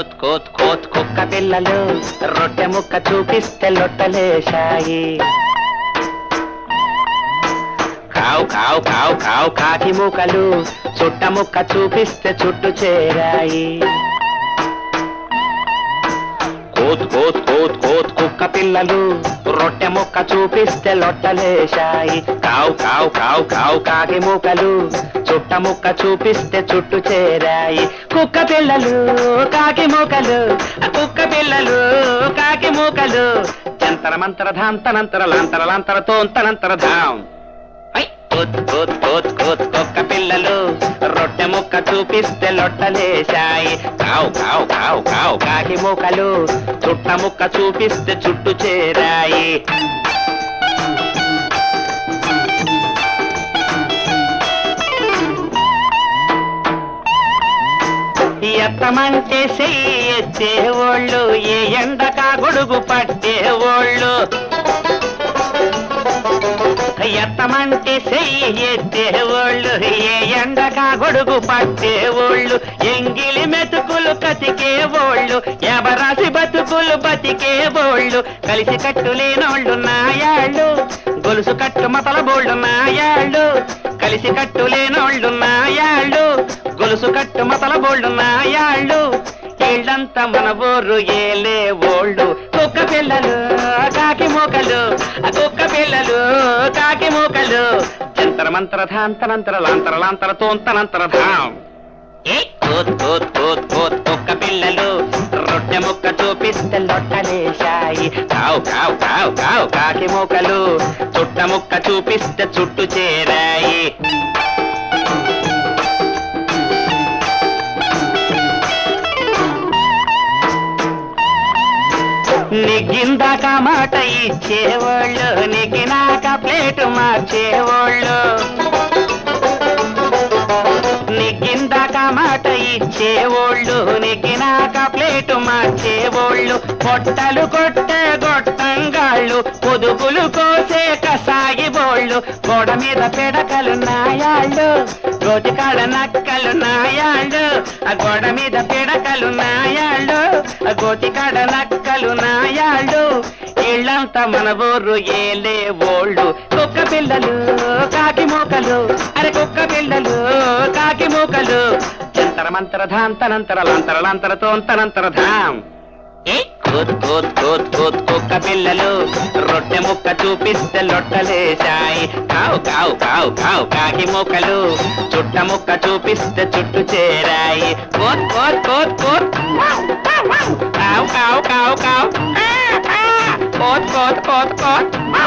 కోత్ కోత్ కోత్ కుక్క పిల్లలు రొట్టె ముక్క చూపిస్తే లొట్టలేశాయి కావు కావు కావు కావు కాకి మూకలు చుట్ట ముక్క చూపిస్తే చుట్టు చేరాయి కోత్ కోత్ కోత్ కోత్ కుక్క పిల్లలు రొట్టె ముక్క చూపిస్తే లొట్టలేశాయి కావు కావు కావు కావు కాకి మూకలు చుట్ట ముక్క చూపిస్తే చుట్టు చేరాయి కుక్క పిల్లలు కాకి మూకలు కుక్క పిల్లలు కాకి మూకలు జంతర మంతర ధాంతనంతర లాంతర లాంతర తోంతనంతర ధాం ఐ! కోత్ కోత్ కోత్ కోత్ కుక్క పిల్లలు రొట్టె ముక్క చూపిస్తే లొట్టలేశాయి కావు కావు కావు కావు కాకి మూకలు చుట్ట ముక్క చూపిస్తే చుట్టు చేరాయి ఎత్తమంటే చెయ్యి ఎత్తేవాళ్ళు ఏ ఎండకా గొడుగు పట్టేవాళ్ళు ఎత్తమంటే చెయ్యి ఎత్తేవాళ్ళు ఏ ఎండగా గొడుగు పట్టేవాళ్ళు ఎంగిలి మెతుకులు కతికేవాళ్ళు ఎవరాసి బతుకులు బతికేవాళ్ళు కలిసి కట్టులేనోళ్ళు నాయాళ్ళు గొలుసు కట్టు మతల బోళ్ళు నాయాళ్ళు కలిసి కట్టులేనోళ్ళు నాయాళ్ళు గొలుసు కట్టు మతల బోళ్ళు నాయాళ్ళు ఇళ్ళంతా మన ఊరు ఏలే ఓళ్ళు కుక్క పిల్లలు కాకి మూకలు ఆ కుక్క పిల్లలు కాకి మూకలు జంతర మంతర ధాంతనంతర లాంతర లాంతర తోంతనంతర ధాం ఏ కోత్ కోత్ కోత్ కోత్ కుక్క పిల్లలు రొట్టె ముక్క చూపిస్తే లొట్టలేశాయి కావు కావు కావు కావు కాకి మూకలు చుట్ట ముక్క చూపిస్తే చుట్టు చేరాయి నిగ్గిందాక మాట ఇచ్చేవాళ్ళు నిగ్గినాక ప్లేటు మార్చేవాళ్ళు నిగ్గిందాక మాట ఇచ్చేవాళ్ళు నిగ్గినాక ప్లేటు మార్చేవాళ్ళు పొట్టలు కొట్టే గొట్టంగాళ్ళు పొదుపులు కోసే కసాగి బోళ్ళు గోడ మీద పెడకలు నాయాళ్ళు గోతికాడ నక్కలు నాయాళ్ళు ఆ గోడ మీద పిడకలు నాయాళ్ళు ఆ గోతికాడ నక్కలు నాయాళ్ళు ఇళ్ళంతా మన ఊరు ఏలే ఓళ్ళు కుక్క పిల్లలు కాకి మూకలు అరే కుక్క పిల్లలు కాకి మూకలు జంతర మంతర ధాంతనంతర లాంతర లాంతర తోంతనంతర ధాం ఏ కోత్ కోత్ కోత్ కోత్ కుక్క పిల్లలు రొట్టె ముక్క చూపిస్తే లొట్టలేశాయి కావు కావు కావు కావు కాకి మూకలు చుట్ట ముక్క చూపిస్తే చుట్టు చేరాయి కోత్ కోత్ కోత్ కోత్ కావు కావు కావు కావు కోత్ కోత్ కోత్ కోత్